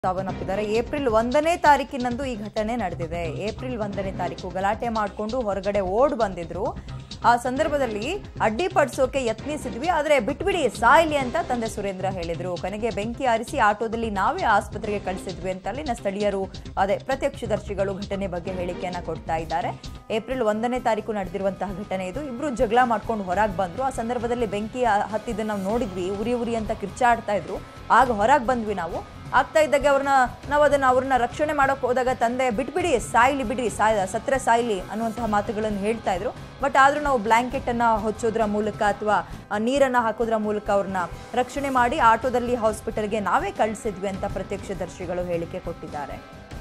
ಸಾವನ್ನಪ್ಪಿದ್ದಾರೆ ಏಪ್ರಿಲ್ ಒಂದನೇ ತಾರೀಕಿನಂದು ಈ ಘಟನೆ ನಡೆದಿದೆ ಏಪ್ರಿಲ್ ಒಂದನೇ ತಾರೀಕು ಗಲಾಟೆ ಮಾಡಿಕೊಂಡು ಹೊರಗಡೆ ಓಡ್ ಬಂದಿದ್ರು ಆ ಸಂದರ್ಭದಲ್ಲಿ ಅಡ್ಡಿಪಡಿಸೋಕೆ ಯತ್ನಿಸಿದ್ವಿ ಆದರೆ ಬಿಟ್ಬಿಡಿ ಸಾಯ್ಲಿ ಅಂತ ತಂದೆ ಸುರೇಂದ್ರ ಹೇಳಿದ್ರು ಕೊನೆಗೆ ಬೆಂಕಿ ಆರಿಸಿ ಆಟೋದಲ್ಲಿ ನಾವೇ ಆಸ್ಪತ್ರೆಗೆ ಕಳಿಸಿದ್ವಿ ಅಂತ ಅಲ್ಲಿನ ಸ್ಥಳೀಯರು ಅದೇ ಪ್ರತ್ಯಕ್ಷದರ್ಶಿಗಳು ಘಟನೆ ಬಗ್ಗೆ ಹೇಳಿಕೆಯನ್ನ ಕೊಡ್ತಾ ಇದ್ದಾರೆ ಏಪ್ರಿಲ್ ಒಂದನೇ ತಾರೀಕು ನಡೆದಿರುವಂತಹ ಘಟನೆ ಇದು ಇಬ್ರು ಜಗಳ ಮಾಡ್ಕೊಂಡು ಹೊರಗೆ ಬಂದ್ರು ಆ ಸಂದರ್ಭದಲ್ಲಿ ಬೆಂಕಿ ಆ- ಹತ್ತಿದ್ದು ನಾವು ನೋಡಿದ್ವಿ ಉರಿ ಉರಿ ಅಂತ ಕಿರ್ಚಾಡ್ತಾ ಇದ್ರು ಆಗ ಹೊರಗೆ ಬಂದ್ವಿ ನಾವು ಆಗ್ತಾ ಇದ್ದಾಗ ಅವ್ರನ್ನ ನಾವು ಅದನ್ನ ಅವ್ರನ್ನ ರಕ್ಷಣೆ ಮಾಡೋಕೆ ಹೋದಾಗ ತಂದೆ ಬಿಟ್ಬಿಡಿ ಸಾಯ್ಲಿ ಬಿಡ್ರಿ ಸಾಯ್ ಸತ್ರೆ ಸಾಯ್ಲಿ ಅನ್ನುವಂತಹ ಮಾತುಗಳನ್ನು ಹೇಳ್ತಾ ಇದ್ರು ಬಟ್ ಆದ್ರೂ ನಾವು ಬ್ಲಾಂಕೆಟ್ ಅನ್ನ ಹೊಚ್ಚೋದ್ರ ಮೂಲಕ ಅಥವಾ ನೀರನ್ನ ಹಾಕೋದ್ರ ಮೂಲಕ ಅವ್ರನ್ನ ರಕ್ಷಣೆ ಮಾಡಿ ಆಟೋದಲ್ಲಿ ಹಾಸ್ಪಿಟಲ್ಗೆ ನಾವೇ ಕಳಿಸಿದ್ವಿ ಅಂತ ಪ್ರತ್ಯಕ್ಷದರ್ಶಿಗಳು ಹೇಳಿಕೆ ಕೊಟ್ಟಿದ್ದಾರೆ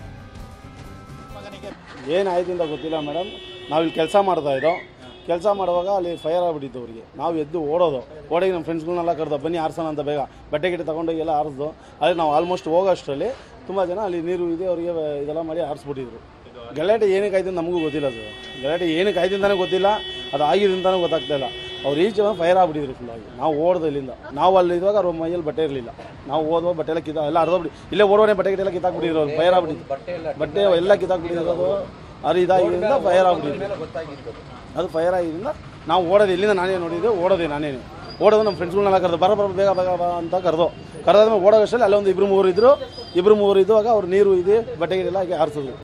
ಏನಾಯ್ತು ಅಂತ ಗೊತ್ತಿಲ್ಲ ಮೇಡಮ್ ನಾವು ಇಲ್ಲಿ ಕೆಲಸ ಮಾಡ್ತಾ ಇದ್ದೋ ಕೆಲಸ ಮಾಡುವಾಗ ಅಲ್ಲಿ ಫೈರ್ ಆಗಿಬಿಟ್ಟಿತ್ತು ಅವರಿಗೆ ನಾವು ಎದ್ದು ಓಡೋದು ಓಡಿ ನಮ್ಮ ಫ್ರೆಂಡ್ಸ್ಗಳನ್ನೆಲ್ಲ ಕರೆದು ಬನ್ನಿ ಆರ್ಸೋಣ ಅಂತ ಬೇಗ ಬಟ್ಟೆ ಗಿಟ್ಟೆ ತಗೊಂಡೋಗಿ ಎಲ್ಲ ಆರಿಸ್ದು ಅಲ್ಲಿ ನಾವು ಆಲ್ಮೋಸ್ಟ್ ಹೋಗೋಷ್ಟರಲ್ಲಿ ತುಂಬ ಜನ ಅಲ್ಲಿ ನೀರು ಇದೆ ಅವರಿಗೆ ಇದೆಲ್ಲ ಮಾಡಿ ಆರಿಸ್ಬಿಟ್ಟಿದ್ರು ಗಲಾಟೆ ಏನಕ್ಕೆ ಆಯ್ತು ಅಂತ ನಮಗೂ ಗೊತ್ತಿಲ್ಲ ಸರ್ ಗಲಾಟೆ ಏನಕ್ಕೆ ಆಯ್ತು ಅಂತಲೇ ಗೊತ್ತಿಲ್ಲ ಅದು ಆಗಿದೆ ಅಂತಲೂ ಗೊತ್ತಾಗ್ತಾ ಇಲ್ಲ ಅವ್ರು ಈಚೆ ಫೈರ್ ಆಗಿಬಿಟ್ಟಿದ್ರು ಫುಲ್ಲಾಗಿ ನಾವು ಓಡ್ದು ಇಲ್ಲಿಂದ ನಾವು ಅಲ್ಲಿ ಇದ್ದಾಗ ಅವ್ರ ಮೈಯಲ್ಲಿ ಬಟ್ಟೆ ಇರಲಿಲ್ಲ ನಾವು ಓದುವ ಬಟ್ಟೆ ಎಲ್ಲ ಕಿತ್ತ ಎಲ್ಲ ಅರ್ಧೋಗ್ಬಿಟ್ಟು ಇಲ್ಲೇ ಓಡೋನೆ ಬಟ್ಟೆ ಗಿಟ್ಟೆ ಎಲ್ಲ ಕಿತ್ತಾಕ್ಬಿಟ್ಟಿದ್ರು ಅವ್ರು ಫೈರ್ ಆಗ್ಬಿಟ್ಟಿತ್ತು ಬಟ್ಟೆ ಎಲ್ಲ ಕಿತ್ತಾಕ್ಬಿಟ್ಟಿರೋದು ಅದು ಇದಾಗಿದ್ದರಿಂದ ಫೈರ್ ಆಗ್ಬಿಟ್ಟಿತ್ತು ಅದು ಫೈರ್ ಆಗಿದ್ದರಿಂದ ನಾವು ಓಡೋದು ಇಲ್ಲಿಂದ ನಾನೇ ನೋಡಿದ್ದೆ ಓಡೋದೆ ನಾನೇನೆ ಓಡೋದು ನಮ್ಮ ಫ್ರೆಂಡ್ಸ್ಗಳನ್ನೆಲ್ಲ ಕರೆದು ಬರ ಬರ ಬೇಗ ಬೇಗ ಬಾ ಅಂತ ಕರೆದು ಕರೆದಾದ್ಮೇಲೆ ಓಡೋಷ್ಟರಲ್ಲಿ ಅಲ್ಲೊಂದು ಇಬ್ಬರು ಮೂವರು ಇದ್ದರು ಇಬ್ಬರು ಮೂವರು ಇದ್ದಾಗ ಅವ್ರು ನೀರು ಇದೆ ಬಟ್ಟೆ ಗಿಟ್ಟೆಲ್ಲ ಹಾಕಿ ಆರಿಸಿದ್ರು